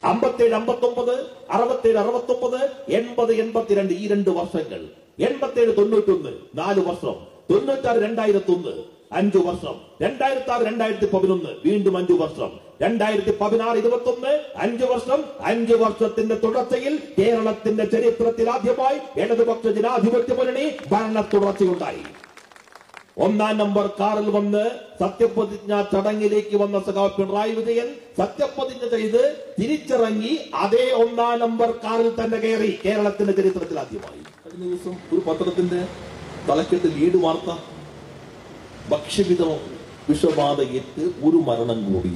അമ്പത്തേഴ് അമ്പത്തൊമ്പത് അറുപത്തേഴ് അറുപത്തൊമ്പത് എൺപത് എൺപത്തിരണ്ട് ഈ രണ്ട് വർഷങ്ങൾ എൺപത്തേഴ് തൊണ്ണൂറ്റൊന്ന് നാല് വർഷം തൊണ്ണൂറ്റാറ് രണ്ടായിരത്തി ഒന്ന് അഞ്ചു വർഷം രണ്ടായിരത്തി ആറ് രണ്ടായിരത്തി പതിനൊന്ന് വീണ്ടും അഞ്ചു വർഷം രണ്ടായിരത്തി പതിനാറ് ഇരുപത്തി ഒന്ന് അഞ്ചു വർഷം അഞ്ചു വർഷത്തിന്റെ തുടർച്ചയിൽ കേരളത്തിന്റെ ചരിത്രത്തിൽ ആദ്യമായി ഇടതുപക്ഷ ജനാധിപത്യ മുന്നണി ഭരണ തുടർച്ചയുണ്ടായി ഒന്നാം നമ്പർ കാറിൽ വന്ന് സത്യപ്രതിജ്ഞ ചടങ്ങിലേക്ക് വന്ന സഖാവ് പിണറായി വിജയൻ സത്യപ്രതിജ്ഞ ചെയ്ത് തിരിച്ചിറങ്ങി അതേ ഒന്നാം നമ്പർ കാറിൽ തന്നെ കയറി കേരളത്തിന്റെ ചരിത്രത്തിൽ ആദ്യമായി കഴിഞ്ഞ ദിവസം ഒരു പത്രത്തിന്റെ തലക്കെട്ട് ലീഡ് വാർത്ത ഭക്ഷ്യവിധം വിഷബാധയേറ്റ് ഒരു മരണം കൂടി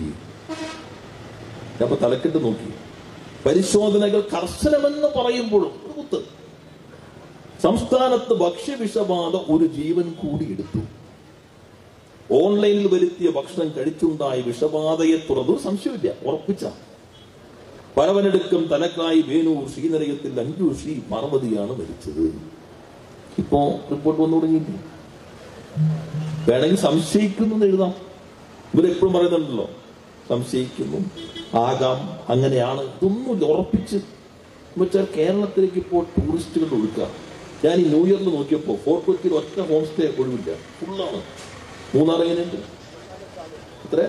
ഞാൻ അപ്പൊ തലക്കെട്ട് നോക്കി പരിശോധനകൾ കർശനമെന്ന് പറയുമ്പോഴും ഒരു കുത്ത് സംസ്ഥാനത്ത് ഭക്ഷ്യവിഷബാധ ഒരു ജീവൻ കൂടി എടുത്തു ഓൺലൈനിൽ വരുത്തിയ ഭക്ഷണം കഴിച്ചുണ്ടായ വിഷബാധയെ തുടർന്ന് ഒരു സംശയമില്ല ഉറപ്പിച്ച പരവനെടുക്കം തലക്കായി വേണൂർ ശ്രീനിലയത്തിൽ അഞ്ചു ശ്രീ പാർവതിയാണ് മരിച്ചത് ഇപ്പോ റിപ്പോർട്ട് വന്നു തുടങ്ങിയില്ലേ വേണമെങ്കിൽ സംശയിക്കുന്നു എന്ന് എഴുതാം ഇവരെപ്പോഴും പറയുന്നുണ്ടല്ലോ സംശയിക്കുന്നു ആകാം അങ്ങനെയാണ് ഇതൊന്നുമില്ല ഉറപ്പിച്ച് എന്ന് വെച്ചാൽ കേരളത്തിലേക്ക് ഇപ്പോൾ ടൂറിസ്റ്റുകൾ ഒഴുക്കുക ഞാൻ ഈ ന്യൂ ഇയറിൽ നോക്കിയപ്പോൾ ഫോർട്ട് കൊച്ചിയിൽ ഒറ്റ ഹോം സ്റ്റേ ഒഴിവില്ല ഫുള്ളാണ് മൂന്നാർ എങ്ങനെയുണ്ട് എത്ര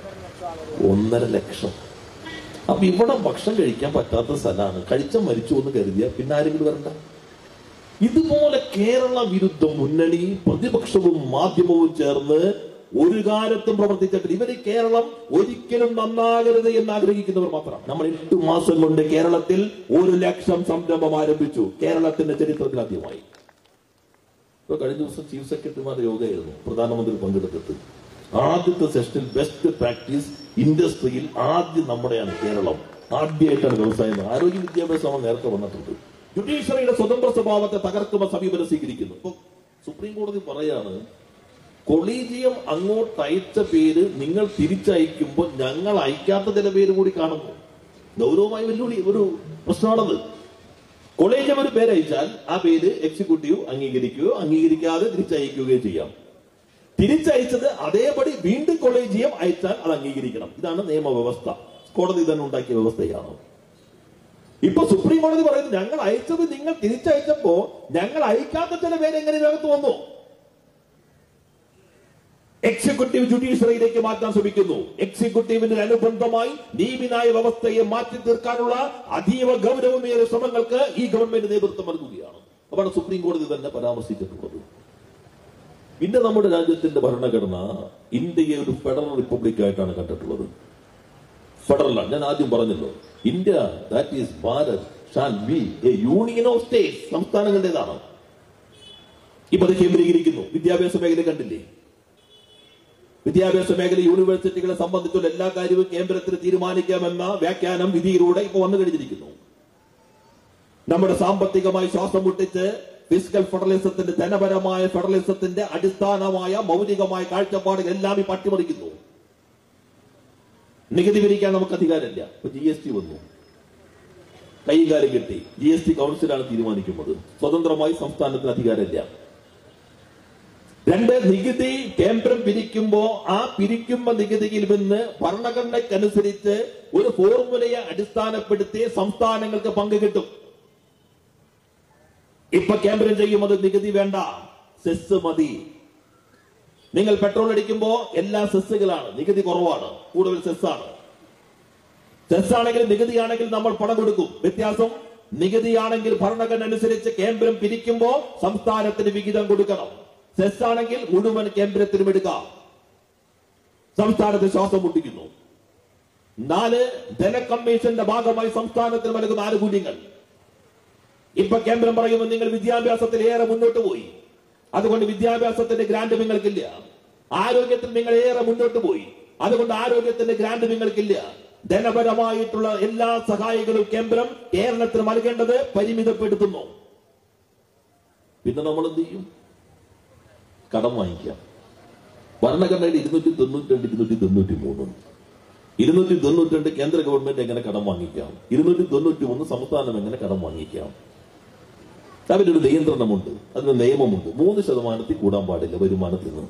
ഒന്നര ലക്ഷം അപ്പൊ ഇവിടെ ഭക്ഷണം കഴിക്കാൻ പറ്റാത്ത സ്ഥലമാണ് കഴിച്ച മരിച്ചു എന്ന് കരുതിയ പിന്നെ ആരെങ്കിലും വരണ്ട ഇതുപോലെ കേരള വിരുദ്ധ മുന്നണി പ്രതിപക്ഷവും മാധ്യമവും ചേർന്ന് ഒരു കാലത്തും പ്രവർത്തിച്ചിട്ടില്ല ഇവര് കേരളം ഒരിക്കലും നന്നാകരുത് എന്ന് ആഗ്രഹിക്കുന്നവർ മാത്രം നമ്മൾ എട്ട് മാസം കൊണ്ട് കേരളത്തിൽ ഒരു ലക്ഷം സംരംഭം ആരംഭിച്ചു കേരളത്തിന്റെ ചരിത്രത്തിൽ ആദ്യമായി ഇപ്പൊ കഴിഞ്ഞ ദിവസം ചീഫ് സെക്രട്ടറിമാരുടെ യോഗമായിരുന്നു പ്രധാനമന്ത്രി പങ്കെടുത്തിട്ട് ആദ്യത്തെ സെഷനിൽ ബെസ്റ്റ് പ്രാക്ടീസ് ഇൻഡസ്ട്രിയിൽ ആദ്യം നമ്മുടെയാണ് കേരളം ആദ്യമായിട്ടാണ് വ്യവസായം ആരോഗ്യ വിദ്യാഭ്യാസം നേരത്തെ വന്നിട്ടുണ്ട് ജുഡീഷ്യറിയുടെ സ്വതന്ത്ര സ്വഭാവത്തെ തകർക്കുന്ന സമീപനം സ്വീകരിക്കുന്നു ഇപ്പൊ സുപ്രീം കോടതി പറയാണ് കൊളീജിയം അങ്ങോട്ട് അയച്ച പേര് നിങ്ങൾ തിരിച്ചയക്കുമ്പോൾ ഞങ്ങൾ അയക്കാത്ത ചില പേര് കൂടി കാണുന്നു ഗൗരവമായ വെല്ലുവിളി ഒരു പ്രശ്നമാണത് കൊളീജിയം ഒരു പേര് അയച്ചാൽ ആ പേര് എക്സിക്യൂട്ടീവ് അംഗീകരിക്കുകയോ അംഗീകരിക്കാതെ തിരിച്ചയക്കുകയോ ചെയ്യാം തിരിച്ചയച്ചത് അതേപടി വീണ്ടും കൊളീജിയം അയച്ചാൽ അത് അംഗീകരിക്കണം ഇതാണ് നിയമവ്യവസ്ഥ കോടതി തന്നെ ഉണ്ടാക്കിയ വ്യവസ്ഥയാണ് ഇപ്പൊ സുപ്രീം കോടതി പറയുന്നത് ഞങ്ങൾ അയച്ചത് നിങ്ങൾ തിരിച്ചയച്ചപ്പോ ഞങ്ങൾ അയക്കാത്ത ചില പേര് എങ്ങനെ ഇതിനകത്ത് വന്നു എക്സിക്യൂട്ടീവ് ജുഡീഷ്യറിയിലേക്ക് മാറ്റാൻ ശ്രമിക്കുന്നു എക്സിക്യൂട്ടീവിന് അനുബന്ധമായി നീതിന്യായ വ്യവസ്ഥയെ മാറ്റി തീർക്കാനുള്ള അതീവ ഗൗരവമേറിയ ശ്രമങ്ങൾക്ക് ഈ ഗവൺമെന്റ് നേതൃത്വം നൽകുകയാണ് അതാണ് സുപ്രീം കോടതി തന്നെ പരാമർശിച്ചിട്ടുള്ളത് പിന്നെ നമ്മുടെ രാജ്യത്തിന്റെ ഭരണഘടന ഇന്ത്യയെ ഒരു ഫെഡറൽ റിപ്പബ്ലിക് ആയിട്ടാണ് കണ്ടിട്ടുള്ളത് ഫെഡറലാണ് ഞാൻ ആദ്യം പറഞ്ഞല്ലോ India that is Bharat shall be a union of state സംസ്ഥാനങ്ങളുടേതാണ് ഇപ്പൊ അത് കേന്ദ്രീകരിക്കുന്നു വിദ്യാഭ്യാസ മേഖല കണ്ടില്ലേ വിദ്യാഭ്യാസ മേഖല യൂണിവേഴ്സിറ്റികളെ സംബന്ധിച്ചുള്ള എല്ലാ കാര്യവും കേന്ദ്രത്തിന് തീരുമാനിക്കാമെന്ന വ്യാഖ്യാനം വിധിയിലൂടെ ഇപ്പൊ വന്നു കഴിഞ്ഞിരിക്കുന്നു നമ്മുടെ സാമ്പത്തികമായി ശ്വാസം മുട്ടിച്ച് ഫിസിക്കൽ ഫെഡറലിസത്തിന്റെ ധനപരമായ ഫെഡറലിസത്തിന്റെ അടിസ്ഥാനമായ മൗലികമായ കാഴ്ചപ്പാടുകൾ എല്ലാം ഈ പട്ടിമറിക്കുന്നു നികുതി പിരിക്കാൻ നമുക്ക് അധികാരമില്ല ഇപ്പൊ ജി എസ് ടി വന്നു കൈകാര്യം കിട്ടി ജി എസ് ടി കൗൺസിലാണ് തീരുമാനിക്കുന്നത് സ്വതന്ത്രമായി സംസ്ഥാനത്തിന് അധികാരമില്ല രണ്ട് നികുതി കേന്ദ്രം പിരിക്കുമ്പോ ആ പിരിക്കുമ്പോ നികുതിയിൽ നിന്ന് ഭരണഘടനയ്ക്കനുസരിച്ച് ഒരു ഫോർമുലയെ അടിസ്ഥാനപ്പെടുത്തി സംസ്ഥാനങ്ങൾക്ക് പങ്ക് കിട്ടും ഇപ്പൊ കേന്ദ്രം ചെയ്യുന്നത് നികുതി വേണ്ട സെസ് മതി നിങ്ങൾ പെട്രോൾ അടിക്കുമ്പോ എല്ലാ സെസ്സുകളാണ് നികുതി കുറവാണ് കൂടുതൽ സെസ്സാണ് സെസ് ആണെങ്കിൽ നികുതിയാണെങ്കിൽ നമ്മൾ പണം കൊടുക്കും വ്യത്യാസം നികുതിയാണെങ്കിൽ ഭരണഘടന അനുസരിച്ച് കേന്ദ്രം പിരിക്കുമ്പോ സംസ്ഥാനത്തിന് വിഹിതം കൊടുക്കണം സെസ് ആണെങ്കിൽ മുഴുവൻ കേന്ദ്രത്തിനും എടുക്കാം സംസ്ഥാനത്ത് ശ്വാസം മുട്ടിക്കുന്നു നാല് ധനകമ്മീഷന്റെ ഭാഗമായി സംസ്ഥാനത്തിന് നൽകുന്ന ആനുകൂല്യങ്ങൾ ഇപ്പൊ കേന്ദ്രം പറയുന്നു നിങ്ങൾ വിദ്യാഭ്യാസത്തിൽ ഏറെ മുന്നോട്ട് പോയി അതുകൊണ്ട് വിദ്യാഭ്യാസത്തിന്റെ ഗ്രാന്റ് നിങ്ങൾക്കില്ല ആരോഗ്യത്തിൽ നിങ്ങൾ ഏറെ മുന്നോട്ട് പോയി അതുകൊണ്ട് ആരോഗ്യത്തിന്റെ ഗ്രാന്റ് നിങ്ങൾക്കില്ല ധനപരമായിട്ടുള്ള എല്ലാ സഹായങ്ങളും കേന്ദ്രം കേരളത്തിന് നൽകേണ്ടത് പരിമിതപ്പെടുത്തുന്നു പിന്നെ നമ്മൾ എന്ത് ചെയ്യും കടം വാങ്ങിക്കാം ഭരണഘടനയുടെ ഇരുന്നൂറ്റി തൊണ്ണൂറ്റി രണ്ട് ഇരുന്നൂറ്റി തൊണ്ണൂറ്റി മൂന്ന് ഇരുന്നൂറ്റി തൊണ്ണൂറ്റി രണ്ട് കേന്ദ്ര ഗവൺമെന്റ് എങ്ങനെ കടം വാങ്ങിക്കാം ഇരുന്നൂറ്റി തൊണ്ണൂറ്റി മൂന്ന് സംസ്ഥാനം എങ്ങനെ കടം വാങ്ങിക്കാം അതിനൊരു നിയന്ത്രണമുണ്ട് അതിന് നിയമമുണ്ട് മൂന്ന് ശതമാനത്തിൽ കൂടാൻ പാടില്ല വരുമാനത്തിൽ നിന്ന്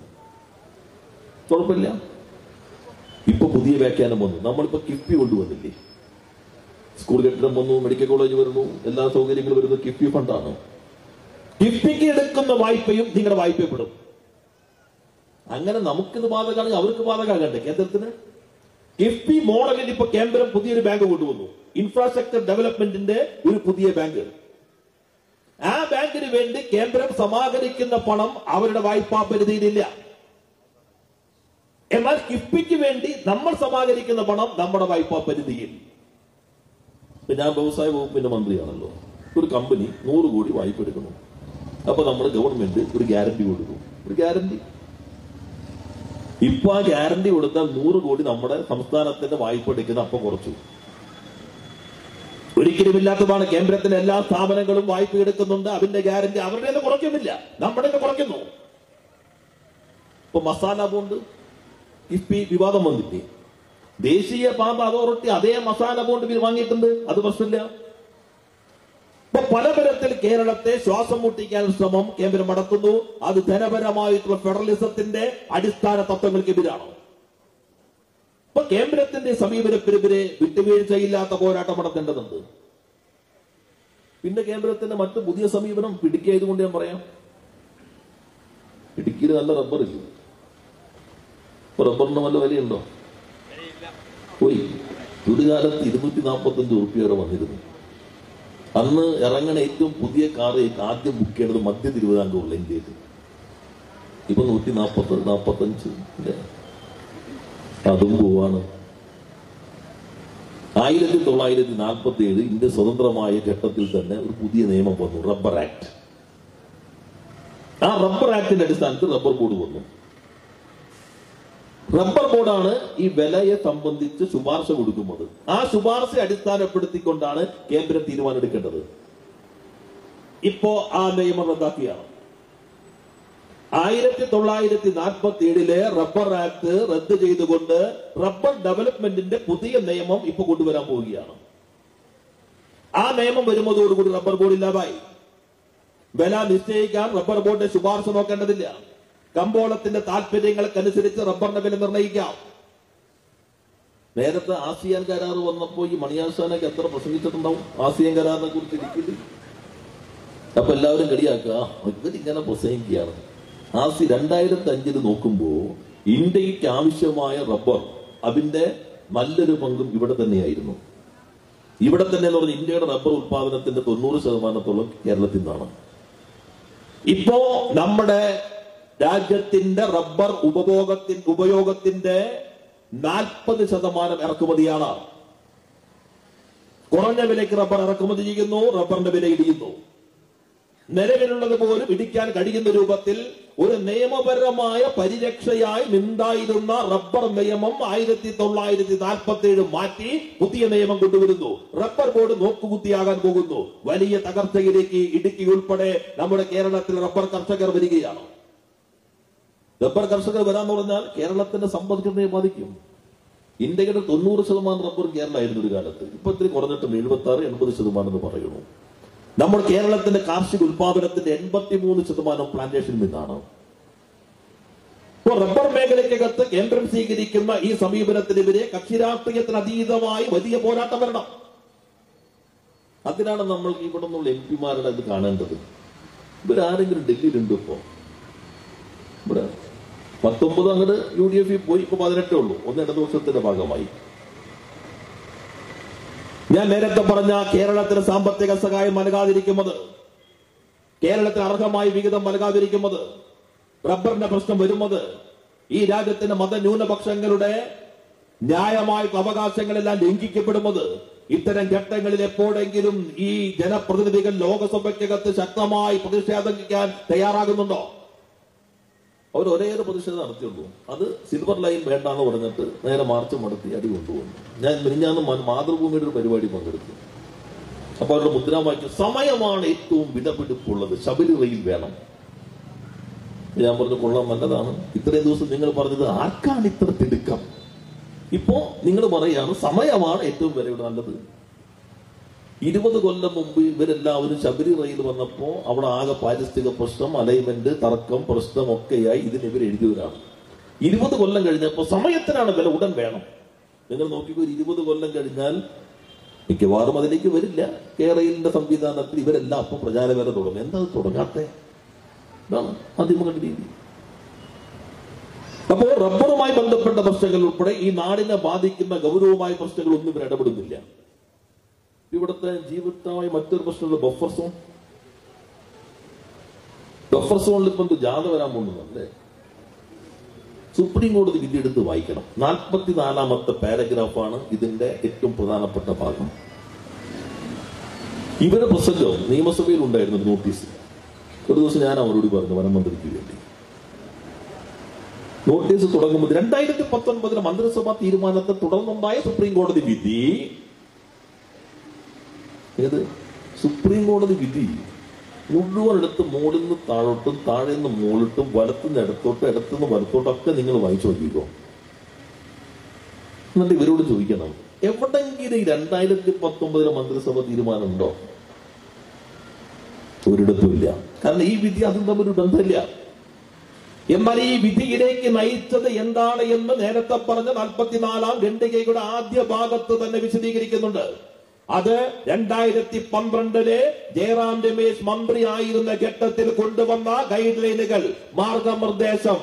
കുഴപ്പമില്ല ഇപ്പൊ പുതിയ വ്യാഖ്യാനം വന്നു നമ്മളിപ്പോ കിഫ്ബി കൊണ്ടുവന്നില്ലേ സ്കൂൾ കെട്ടിടം വന്നു മെഡിക്കൽ കോളേജ് വരുന്നു എല്ലാ സൗകര്യങ്ങളും വരുന്നു കിഫ്ബി ഫണ്ടാണ് കിഫ്ബിക്ക് എടുക്കുന്ന വായ്പയും നിങ്ങളുടെ വായ്പപ്പെടും അങ്ങനെ നമുക്കിത് ബാധകമാണെങ്കിൽ അവർക്ക് ബാധകമാകട്ടെ കേന്ദ്രത്തിന് കിഫ്ബി മോഡലിൽ ഇപ്പൊ കേന്ദ്രം പുതിയൊരു ബാങ്ക് കൊണ്ടുവന്നു ഇൻഫ്രാസ്ട്രക്ചർ ഡെവലപ്മെന്റിന്റെ ഒരു പുതിയ ബാങ്ക് ആ ബാങ്കിന് വേണ്ടി കേന്ദ്രം സമാഹരിക്കുന്ന പണം അവരുടെ വായ്പാ പരിധിയിലില്ല എന്നാൽ കിഫ്ബിക്ക് വേണ്ടി നമ്മൾ സമാഹരിക്കുന്ന പണം നമ്മുടെ വായ്പാ പരിധിയിൽ ഇപ്പൊ ഞാൻ വ്യവസായ വകുപ്പിന്റെ മന്ത്രിയാണല്ലോ ഒരു കമ്പനി നൂറ് കോടി വായ്പ എടുക്കുന്നു അപ്പൊ നമ്മുടെ ഗവൺമെന്റ് ഒരു ഗ്യാരണ്ടി കൊടുക്കും ഒരു ഗ്യാരണ്ടി ഇപ്പൊ ആ ഗ്യാരണ്ടി കൊടുത്താൽ നൂറ് കോടി നമ്മുടെ സംസ്ഥാനത്തിന്റെ വായ്പ എടുക്കുന്ന അപ്പൊ കുറച്ചു ഒരിക്കലും ഇല്ലാത്തതാണ് കേന്ദ്രത്തിലെ എല്ലാ സ്ഥാപനങ്ങളും വായ്പ എടുക്കുന്നുണ്ട് അതിന്റെ ഗ്യാരണ്ടി അവരുടെ കുറയ്ക്കുന്നില്ല നമ്മുടെ കുറയ്ക്കുന്നു ഇപ്പൊ മസാല ബോണ്ട് കിഫ്ബി വിവാദം വന്നില്ലേ ദേശീയ പാത അതോറിറ്റി അതേ മസാല ബോണ്ട് ബിൽ വാങ്ങിയിട്ടുണ്ട് അത് പ്രശ്നമില്ല ഇപ്പൊ പലതരത്തിൽ കേരളത്തെ ശ്വാസം മുട്ടിക്കാൻ ശ്രമം കേന്ദ്രം നടത്തുന്നു അത് ധനപരമായിട്ടുള്ള ഫെഡറലിസത്തിന്റെ അടിസ്ഥാന തത്വങ്ങൾക്കെതിരാണ് ഇപ്പൊ കേന്ദ്രത്തിന്റെ സമീപനത്തിനെതിരെ വിട്ടുവീഴ്ചയില്ലാത്ത പോരാട്ടം നടത്തേണ്ടതുണ്ട് പിന്നെ കേന്ദ്രത്തിന്റെ മറ്റ് പുതിയ സമീപനം പിടിക്കായത് കൊണ്ട് ഞാൻ പറയാം ഇടുക്കിയിൽ നല്ല റബ്ബർ ഇല്ല ഇപ്പൊ റബ്ബറിന് വല്ല വിലയുണ്ടോ പോയി ഒരു കാലത്ത് ഇരുന്നൂറ്റി നാൽപ്പത്തി അഞ്ച് ഉറുപ്പ്യ വരെ വന്നിരുന്നു അന്ന് ഇറങ്ങണ ഏറ്റവും പുതിയ കാർ ആദ്യം ബുക്ക് ചെയ്തത് മധ്യ തിരുവിതാംകൂറിൽ ഇന്ത്യയിൽ ഇപ്പൊ നൂറ്റി നാൽപ്പത്തി നാൽപ്പത്തഞ്ച് അല്ലേ അതും പോവാണ് ആയിരത്തി തൊള്ളായിരത്തി നാൽപ്പത്തി ഏഴ് ഇന്ത്യ സ്വതന്ത്രമായ ഘട്ടത്തിൽ തന്നെ ഒരു പുതിയ നിയമം വന്നു റബ്ബർ ആക്ട് ആ റബ്ബർ ആക്ടിന്റെ അടിസ്ഥാനത്തിൽ റബ്ബർ ബോർഡ് വന്നു റബ്ബർ ബോർഡാണ് ഈ വിലയെ സംബന്ധിച്ച് ശുപാർശ കൊടുക്കുന്നത് ആ ശുപാർശ അടിസ്ഥാനപ്പെടുത്തിക്കൊണ്ടാണ് കേന്ദ്രം തീരുമാനം എടുക്കേണ്ടത് ഇപ്പോ ആ നിയമം റദ്ദാക്കിയാണ് ആയിരത്തി തൊള്ളായിരത്തി നാൽപ്പത്തി ഏഴിലെ റബ്ബർ ആക്ട് റദ്ദ് ചെയ്തുകൊണ്ട് റബ്ബർ ഡെവലപ്മെന്റിന്റെ പുതിയ നിയമം ഇപ്പൊ കൊണ്ടുവരാൻ പോവുകയാണ് ആ നിയമം വരുന്നതോടുകൂടി റബ്ബർ ബോർഡ് ഇല്ലാതായി വില നിശ്ചയിക്കാൻ റബ്ബർ ബോർഡിന്റെ ശുപാർശ നോക്കേണ്ടതില്ല കമ്പോളത്തിന്റെ താല്പര്യങ്ങൾക്കനുസരിച്ച് റബ്ബറിന്റെ വില നിർണ്ണയിക്കാം നേരത്തെ ആസിയാൻ കരാർ വന്നപ്പോ ഈ മണിയാസാനൊക്കെ എത്ര പ്രസംഗിച്ചിട്ടുണ്ടാവും ആസിയാൻ കരാറിനെ കുറിച്ച് ഇരിക്കില്ല അപ്പൊ എല്ലാവരും കളിയാക്കുക ഇവരിങ്ങനെ പ്രസംഗിക്കുകയാണ് ആസി രണ്ടായിരത്തി അഞ്ചില് നോക്കുമ്പോ ഇന്ത്യക്ക് ആവശ്യമായ റബ്ബർ അതിന്റെ നല്ലൊരു പങ്കും ഇവിടെ തന്നെയായിരുന്നു ഇവിടെ തന്നെ എന്ന് പറഞ്ഞാൽ ഇന്ത്യയുടെ റബ്ബർ ഉത്പാദനത്തിന്റെ തൊണ്ണൂറ് ശതമാനത്തോളം കേരളത്തിൽ നിന്നാണ് ഇപ്പോ നമ്മുടെ രാജ്യത്തിന്റെ റബ്ബർ ഉപഭോഗത്തിൻ ഉപയോഗത്തിന്റെ നാൽപ്പത് ശതമാനം ഇറക്കുമതിയാണ് കുറഞ്ഞ വിലയ്ക്ക് റബ്ബർ ഇറക്കുമതി ചെയ്യുന്നു റബ്ബറിന്റെ വില ഇടിയുന്നു നിലവിലുള്ളത് പോലും ഇടിക്കാൻ കഴിയുന്ന രൂപത്തിൽ ഒരു നിയമപരമായ പരിരക്ഷയായി നിന്നായിരുന്ന റബ്ബർ നിയമം ആയിരത്തി തൊള്ളായിരത്തി നാൽപ്പത്തി ഏഴ് മാറ്റി പുതിയ നിയമം കൊണ്ടുവരുന്നു റബ്ബർ ബോർഡ് നോക്കുകുത്തിയാകാൻ പോകുന്നു വലിയ തകർച്ചയിലേക്ക് ഇടുക്കി ഉൾപ്പെടെ നമ്മുടെ കേരളത്തിൽ റബ്ബർ കർഷകർ വരികയാണ് റബ്ബർ കർഷകർ വരാന്ന് പറഞ്ഞാൽ കേരളത്തിന്റെ സമ്പദ്ഘടനയെ ബാധിക്കും ഇന്ത്യയുടെ തൊണ്ണൂറ് ശതമാനം റബ്ബർ കേരളമായിരുന്നു ഒരു കാലത്ത് ഇപ്പൊ ഇത്തിരി കുറഞ്ഞിട്ടുണ്ട് എഴുപത്തി ആറ് എൺപത് ശതമാനം എന്ന് പറയുന്നു നമ്മൾ കേരളത്തിന്റെ കാർഷിക ഉത്പാദനത്തിന്റെ എൺപത്തി മൂന്ന് ശതമാനം പ്ലാന്റേഷനിൽ നിന്നാണ് ഇപ്പോൾ റബ്ബർ മേഖലയ്ക്കകത്ത് കേന്ദ്രം സ്വീകരിക്കുന്ന ഈ സമീപനത്തിനെതിരെ കക്ഷി രാഷ്ട്രീയത്തിന് അതീതമായി വലിയ പോരാട്ടം വരണം അതിനാണ് നമ്മൾ ഇവിടെ നിന്നുള്ള എം പിമാരുടെ ഇത് കാണേണ്ടത് ഇവരാരെങ്കിലും ഡൽഹിയിലുണ്ടോ ഇപ്പോ ഇവിടെ പത്തൊമ്പത് അങ്ങോട്ട് യു ഡി എഫിൽ പോയി ഇപ്പൊ പതിനെട്ടേ ഉള്ളൂ ഒന്ന് ഇടതുപക്ഷത്തിന്റെ ഭാഗമായി ഞാൻ നേരത്തെ പറഞ്ഞ കേരളത്തിന് സാമ്പത്തിക സഹായം നൽകാതിരിക്കുന്നത് കേരളത്തിന് അർഹമായ വിഹിതം നൽകാതിരിക്കുന്നത് റബ്ബറിന്റെ പ്രശ്നം വരുന്നത് ഈ രാജ്യത്തിന്റെ മതന്യൂനപക്ഷങ്ങളുടെ ന്യായമായിട്ടുള്ള അവകാശങ്ങളെല്ലാം ലംഘിക്കപ്പെടുന്നത് ഇത്തരം ഘട്ടങ്ങളിൽ എപ്പോഴെങ്കിലും ഈ ജനപ്രതിനിധികൾ ലോകസഭയ്ക്കകത്ത് ശക്തമായി പ്രതിഷേധിക്കാൻ തയ്യാറാകുന്നുണ്ടോ അവർ ഒരേ ഒരു പ്രതിഷേധം നടത്തിയുള്ളൂ അത് സിൽവർ ലൈൻ വേണ്ട എന്ന് പറഞ്ഞിട്ട് നേരെ മാർച്ച് നടത്തി അടി കൊണ്ടുവന്നു ഞാൻ മിനിഞ്ഞാന്ന് മ- മാതൃഭൂമിയുടെ ഒരു പരിപാടി പങ്കെടുത്തു അപ്പൊ അവരുടെ മുദ്രാവാക്യം സമയമാണ് ഏറ്റവും വിലപിടിപ്പുള്ളത് ശബരി റെയിൽ വേണം ഞാൻ പറഞ്ഞു കൊള്ളാം നല്ലതാണ് ഇത്രയും ദിവസം നിങ്ങൾ പറഞ്ഞത് ആർക്കാണ് ഇത്ര തിടുക്കം ഇപ്പോ നിങ്ങൾ പറയാണ് സമയമാണ് ഏറ്റവും വിലയുടെ നല്ലത് ഇരുപത് കൊല്ലം മുമ്പ് ഇവരെല്ലാവരും ശബരി റെയിൽ വന്നപ്പോ അവിടെ ആകെ പാരിസ്ഥിതിക പ്രശ്നം അലൈൻമെന്റ് തർക്കം പ്രശ്നം ഒക്കെയായി ഇതിന് ഇവർ എഴുതിയവരാണ് ഇരുപത് കൊല്ലം കഴിഞ്ഞപ്പോ സമയത്തിനാണ് വില ഉടൻ വേണം നിങ്ങൾ നോക്കിക്കോ ഒരു ഇരുപത് കൊല്ലം കഴിഞ്ഞാൽ മിക്കവാറും അതിലേക്ക് വരില്ല കേരളത്തിന്റെ സംവിധാനത്തിൽ ഇവരെല്ലാം അപ്പം പ്രചാരവേല തുടങ്ങും എന്താ അത് തുടങ്ങാത്തെ ഇതാണ് മാധ്യമങ്ങളുടെ രീതി അപ്പോൾ റബ്ബറുമായി ബന്ധപ്പെട്ട പ്രശ്നങ്ങൾ ഉൾപ്പെടെ ഈ നാടിനെ ബാധിക്കുന്ന ഗൗരവമായ പ്രശ്നങ്ങൾ ഒന്നും ഇവർ ഇടപെടുന്നില്ല ഇവിടുത്തെ ജീവിതമായ മറ്റൊരു പ്രശ്നമുള്ള ബഫർ സോൺ ബഫർ സോണിൽ ഇപ്പം എന്ത് ജാഥ വരാൻ പോകുന്നതല്ലേ സുപ്രീം കോടതി വിധി എടുത്ത് വായിക്കണം നാൽപ്പത്തിനാലാമത്തെ പാരഗ്രാഫാണ് ഇതിന്റെ ഏറ്റവും പ്രധാനപ്പെട്ട ഭാഗം ഇവരുടെ പ്രസംഗം നിയമസഭയിൽ ഉണ്ടായിരുന്നു ഒരു നോട്ടീസ് ഒരു ദിവസം ഞാൻ അവരോട് പറഞ്ഞു വനമന്ത്രിക്ക് വേണ്ടി നോട്ടീസ് തുടങ്ങുമ്പോൾ രണ്ടായിരത്തി പത്തൊൻപതിലെ മന്ത്രിസഭാ തീരുമാനത്തെ തുടർന്നുണ്ടായ സുപ്രീം കോടതി വിധി ഏത് സുപ്രീം കോടതി വിധി മുഴുവൻ എടുത്ത് മുകളിൽ നിന്ന് താഴോട്ടും താഴെ നിന്ന് മുകളിട്ടും വലത്തുനിന്ന് ഇടത്തോട്ടും ഇടത്തുനിന്ന് വലത്തോട്ടും ഒക്കെ നിങ്ങൾ വായിച്ചു നോക്കിക്കോ എന്നിട്ട് ഇവരോട് ചോദിക്കണം എവിടെങ്കിലും ഈ രണ്ടായിരത്തി പത്തൊമ്പതിലെ മന്ത്രിസഭ തീരുമാനം ഉണ്ടോ ഒരിടത്തുമില്ല കാരണം ഈ വിധി അതും തമ്മിലൊരു ബന്ധമില്ല എന്നാൽ ഈ വിധിയിലേക്ക് നയിച്ചത് എന്താണ് എന്ന് നേരത്തെ പറഞ്ഞ നാൽപ്പത്തിനാലാം ഖണ്ഡികയുടെ ആദ്യ ഭാഗത്ത് തന്നെ വിശദീകരിക്കുന്നുണ്ട് അത് രണ്ടായിരത്തി പന്ത്രണ്ടിലെ ജയറാം രമേശ് മന്ത്രിയായിരുന്ന ഘട്ടത്തിൽ കൊണ്ടുവന്ന ഗൈഡ് ലൈനുകൾ മാർഗനിർദ്ദേശം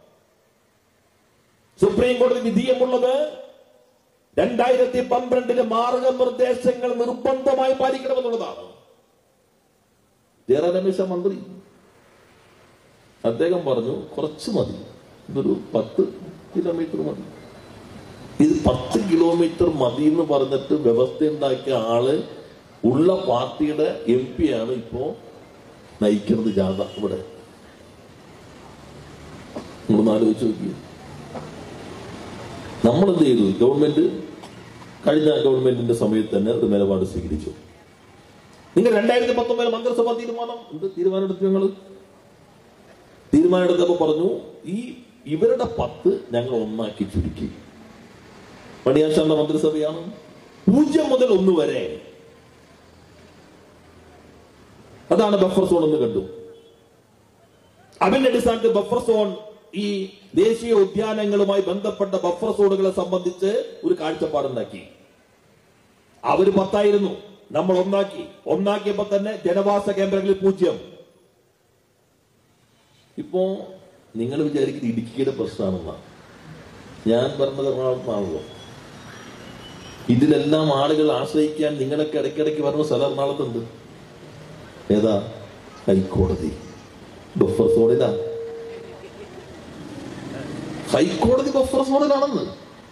സുപ്രീം കോടതി വിധിയുമുള്ളത് രണ്ടായിരത്തി പന്ത്രണ്ടിലെ മാർഗനിർദ്ദേശങ്ങൾ നിർബന്ധമായി പാലിക്കണമെന്നുള്ളതാണ് ജയറാം രമേശ മന്ത്രി അദ്ദേഹം പറഞ്ഞു കുറച്ച് മതി ഇതൊരു പത്ത് കിലോമീറ്റർ മതി ഇത് പത്ത് കിലോമീറ്റർ മതി എന്ന് പറഞ്ഞിട്ട് വ്യവസ്ഥ ഉണ്ടാക്കിയ ആള് ഉള്ള പാർട്ടിയുടെ എം പി ആണ് ഇപ്പോ നയിക്കുന്നത് ജാഥ ഇവിടെ നമ്മളൊന്ന് ആലോചിച്ച് നോക്കി നമ്മൾ എന്ത് ചെയ്തു ഗവൺമെന്റ് കഴിഞ്ഞ ഗവൺമെന്റിന്റെ സമയത്ത് തന്നെ ഒരു നിലപാട് സ്വീകരിച്ചു നിങ്ങൾ രണ്ടായിരത്തി പത്തൊമ്പതിലെ മന്ത്രിസഭാ തീരുമാനം എന്ത് തീരുമാനം എടുത്തു ഞങ്ങൾ തീരുമാനമെടുത്തപ്പോ പറഞ്ഞു ഈ ഇവരുടെ പത്ത് ഞങ്ങൾ ഒന്നാക്കി ചുരുക്കി പണിയാശാന്റെ മന്ത്രിസഭയാണ് പൂജ്യം മുതൽ ഒന്ന് വരെ അതാണ് ബഫർ സോൺ എന്ന് കണ്ടു അതിന്റെ അടിസ്ഥാനത്തിൽ ബഫർ സോൺ ഈ ദേശീയ ഉദ്യാനങ്ങളുമായി ബന്ധപ്പെട്ട ബഫർ സോണുകളെ സംബന്ധിച്ച് ഒരു കാഴ്ചപ്പാടുണ്ടാക്കി അവര് പത്തായിരുന്നു നമ്മൾ ഒന്നാക്കി ഒന്നാക്കിയപ്പോ തന്നെ ജനവാസ കേന്ദ്രങ്ങളിൽ പൂജ്യം ഇപ്പോ നിങ്ങൾ വിചാരിക്കുന്നത് ഇടുക്കിയുടെ പ്രശ്നമാണെന്നാണ് ഞാൻ പറഞ്ഞത് എറണാകുളത്താണല്ലോ ഇതിലെല്ലാം ആളുകൾ ആശ്രയിക്കാൻ നിങ്ങളൊക്കെ ഇടയ്ക്കിടയ്ക്ക് പറഞ്ഞ സ്ഥലം എറണാകുളത്തുണ്ട് ഏതാ ഹൈക്കോടതി ബഫർ സോണിലാ ഹൈക്കോടതി ബഫർ സോണിലാണെന്ന്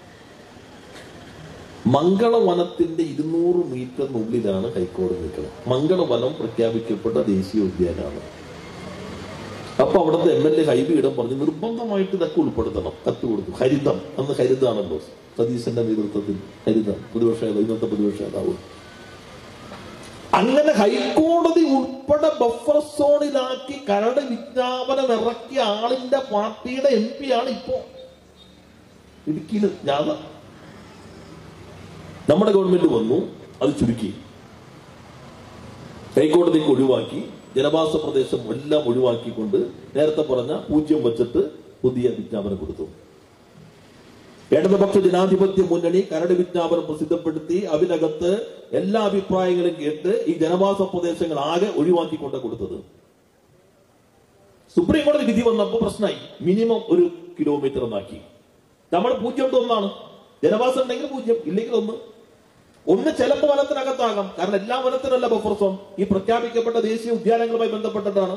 മംഗളവനത്തിന്റെ ഇരുന്നൂറ് മീറ്ററിനുള്ളിലാണ് ഹൈക്കോടതി നിൽക്കുന്നത് മംഗളവനം പ്രഖ്യാപിക്കപ്പെട്ട ദേശീയ ഉദ്യാനമാണ് അപ്പൊ അവിടുത്തെ എം എൽ എ ഹൈബിയിടം പറഞ്ഞ് നിർബന്ധമായിട്ട് ഇതൊക്കെ ഉൾപ്പെടുത്തണം കത്ത് കൊടുത്തു ഹരിതം അന്ന് ഹരിതാണല്ലോ സതീശന്റെ നേതൃത്വത്തിൽ ഹരിതം പ്രതിപക്ഷ നേതാവ് ഇന്നത്തെ പ്രതിപക്ഷ നേതാവ് അങ്ങനെ ഹൈക്കോടതി ഉൾപ്പെടെ ബഫർ സോണിലാക്കി കരട് വിജ്ഞാപനം ഇറക്കിയ ആളിന്റെ പാർട്ടിയുടെ എം പി ആണ് ഇപ്പോ ഇടുക്കിയിൽ ജാഥ നമ്മുടെ ഗവൺമെന്റ് വന്നു അത് ചുരുക്കി ഹൈക്കോടതിക്ക് ഒഴിവാക്കി ജനവാസ പ്രദേശം എല്ലാം ഒഴിവാക്കിക്കൊണ്ട് നേരത്തെ പറഞ്ഞ പൂജ്യം വെച്ചിട്ട് പുതിയ വിജ്ഞാപനം കൊടുത്തു ഇടതുപക്ഷ ജനാധിപത്യ മുന്നണി കരട് വിജ്ഞാപനം പ്രസിദ്ധപ്പെടുത്തി അതിനകത്ത് എല്ലാ അഭിപ്രായങ്ങളും കേട്ട് ഈ ജനവാസ പ്രദേശങ്ങൾ ആകെ ഒഴിവാക്കിക്കൊണ്ട് കൊടുത്തത് സുപ്രീം കോടതി വിധി വന്നപ്പോൾ പ്രശ്നമായി മിനിമം ഒരു കിലോമീറ്റർ എന്നാക്കി നമ്മൾ പൂജ്യം to ഒന്നാണ് ജനവാസം ഉണ്ടെങ്കിൽ പൂജ്യം ഇല്ലെങ്കിൽ ഒന്ന് ഒന്ന് ചിലപ്പോൾ വനത്തിനകത്താകാം കാരണം എല്ലാ വനത്തിനല്ല ബഫർ സോൺ ഈ പ്രഖ്യാപിക്കപ്പെട്ട ദേശീയ ഉദ്യാനങ്ങളുമായി ബന്ധപ്പെട്ടിട്ടാണ്